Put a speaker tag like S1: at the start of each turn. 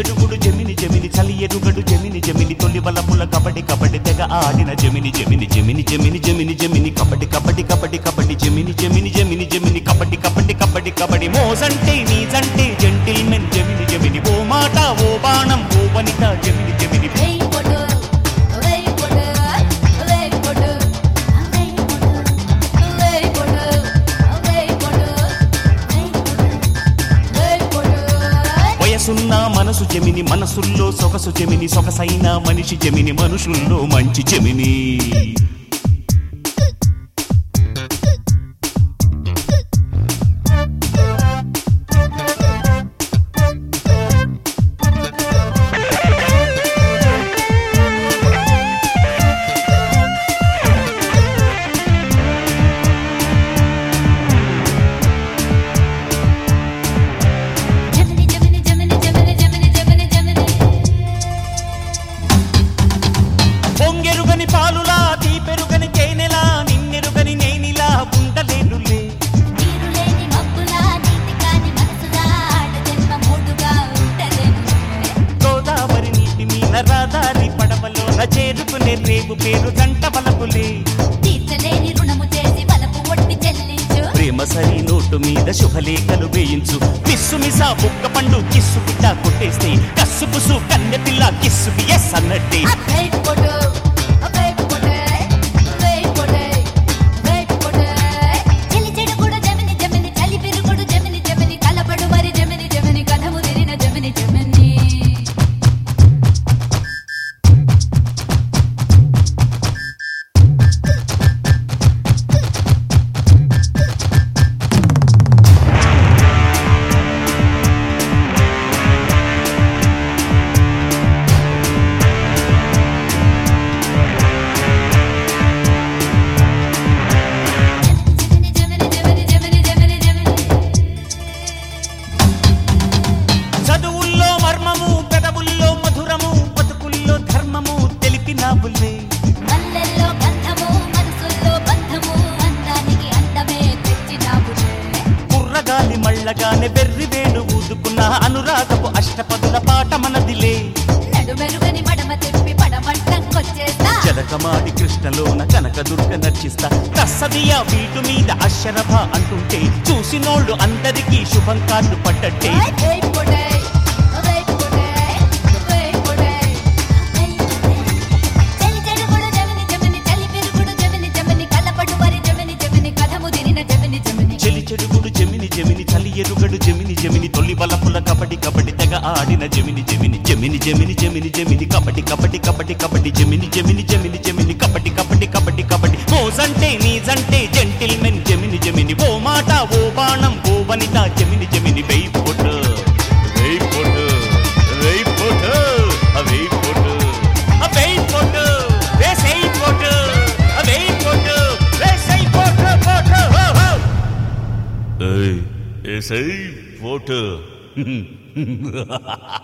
S1: చెడుగుడు జమిని జమిని చలి ఎరుగడు జమిని జమిని తొలి వలపుల కబడ్డీ కబడ్డీ తెగ ఆడిన జమిని జమిని జమిని జమిని జమిని జమిని కబడ్డీ కబడ్డీ కబడ్డీ కబడ్డీ జమిని జమిని జమిని జమిని కబడ్డీ కబడ్డీ కబడ్డీ కబడ్డీ మోజంటే నీజంటే జెంటిల్మెన్ జమిని జమిని ఓ మాట ఓ బాణం ఓ వనిత జమిని జమిని
S2: వేయి పొడు వేయి పొడు వేయి పొడు వేయి పొడు వేయి పొడు వేయి పొడు వేయి పొడు
S1: వయసున్న మనసు జమిని మనసుల్లో సొగసు జమిని సొగసైన మనిషి జమిని మనుషుల్లో మంచి జమిని
S2: జమిని జమిని జమిని జమిని జమిని జమిని జమిని
S1: పొంగెరుగని పాలులా తీపెరుగని తేనెలా నిన్నెరుగని నేనిలా ఉండలేనులే
S2: నీరు లేని మబ్బులా నీతి కాని మనసులా ఆడ జన్మ మూడుగా ఉంటదేను
S1: గోదావరి నీటి మీద రాదారి పడవలోన చేరుకునే రేపు పేరు జంట బలపులే
S2: తీర్చలేని రుణము చేసి బలపు ఒట్టి చెల్లించు
S1: ప్రేమ సరి నోటు మీద శుభలేఖలు వేయించు మిస్సు మిసా బుక్క పండు కిస్సు బిడ్డ కొట్టేస్తే కస్సు పుసు కన్నె పిల్ల కిస్సు ఎస్ అన్నట్టే
S2: వేయి పొడు వేయి పొడు వేయి పొడు వేయి పొడు చెలి చెడుగుడు జమిని జమిని చలి పెరుగుడు జమిని జమిని కలపడు మరి జమిని జమిని కథ ముదిరిన జమిని జమిని జమిని జమిని జమిని జమిని జమిని జమిని
S1: చదువుల్లో మర్మము పెదవుల్లో మధురము బతుకుల్లో ధర్మము తెలిపినావులే
S2: మల్లెల్లో గంధము మనసుల్లో బంధము అందానికి అందమే తెచ్చినావులే
S1: కుర్రగాలి మళ్ళగానే వెర్రి వేడు ఊదుకున్న అనురాగపు అష్టపదుల పాట మనదిలే
S2: నడుమెరుగని మడమ తిప్పి పడమంటంకొచ్చేస్తా
S1: జలకమాడి కృష్ణలోన కనక దుర్గ నర్చిస్తా కస్సదియా వీటు మీద అక్షరభ అంటుంటే చూసినోళ్ళు అందరికీ శుభం కార్డు పడ్డట్టే
S2: వేయి పొడే వేయి పొడే వేయి పొడే చలి చెడుగుడు జమిని జమిని చలి పెరుగుడు జమిని జమిని కలపడు మరి జమిని జమిని కథ ముదిరిన జమిని జమిని
S1: చెలి చెడుగుడు జమిని జమిని చలి ఎరుగడు జమిని జమిని తొలి బలపుల కబడ్డీ కబడ్డీ తెగ ఆడిన జమిని జమిని జమిని జమిని జమిని జమిని కబడ్డీ కబడ్డీ కబడ్డీ కబడ్డీ జమిని జమిని జమిని జమిని కబడ్డీ కబడ్డీ కబడ్డీ కబడ్డీ మోజంటే నీజంటే జెంటిల్మెన్ జమిని జమిని ఓ మాట ఓ బాణం ఓ వనిత జమిని జమిని వెయ్యి పొట్టు వెయ్యి పొట్టు వెయ్యి పొట్టు వెయ్యి పొట్టు వెయ్యి పొట్టు వేసేయి పొట్టు వెయ్యి పొట్టు వేసేయి పొట్టు పొట్టు హో హో ఏయ్ ఏసై ఓటు